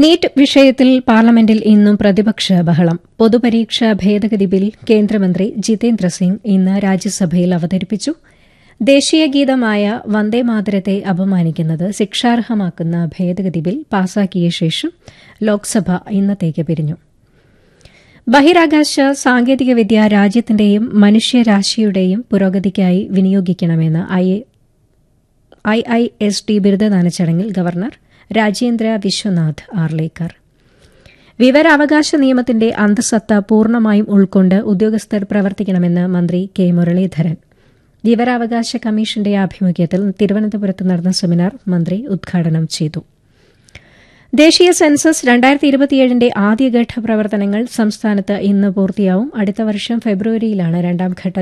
NEET വിഷയത്തിൽ പാർലമെന്റിൽ ഇന്നും പ്രതിപക്ഷ ബഹളം പൊതുപരീക്ഷാ ഭേദഗതി ബിൽ കേന്ദ്രമന്ത്രി ജിതേന്ദ്ര സിംഗ് ഇന്ന് രാജ്യസഭയിൽ അവതരിപ്പിച്ചു ദേശീയഗീതമായ വന്ദേമാതരത്തെ അപമാനിക്കുന്നത് ശിക്ഷാർഹമാക്കുന്ന ഭേദഗതി ബിൽ പാസാക്കിയ ശേഷം ലോക്സഭ ഇന്നത്തേക്ക് പിരിഞ്ഞു ബഹിരാകാശ സാങ്കേതികവിദ്യ രാജ്യത്തിന്റെയും മനുഷ്യരാശിയുടെയും പുരോഗതിക്കായി വിനിയോഗിക്കണമെന്ന് ഐ ഐ എസ് ടി ബിരുദദാന ചടങ്ങിൽ ഗവർണർ രാജേന്ദ്ര വിശ്വനാഥ് ആർലേക്കർ വിവരാവകാശ നിയമത്തിന്റെ അന്തസത്ത പൂർണ്ണമായും ഉൾക്കൊണ്ട് ഉദ്യോഗസ്ഥർ പ്രവർത്തിക്കണമെന്ന് മന്ത്രി കെ മുരളീധരൻ വിവരാവകാശ കമ്മീഷന്റെ ആഭിമുഖ്യത്തിൽ തിരുവനന്തപുരത്ത് നടന്ന സെമിനാർ മന്ത്രി ഉദ്ഘാടനം ചെയ്തു ദേശീയ സെൻസസ് രണ്ടായിരത്തി ഇരുപത്തിയേഴിന്റെ ആദ്യഘട്ട പ്രവർത്തനങ്ങൾ സംസ്ഥാനത്ത് ഇന്ന് പൂർത്തിയാവും അടുത്ത വർഷം ഫെബ്രുവരിയിലാണ് രണ്ടാംഘട്ട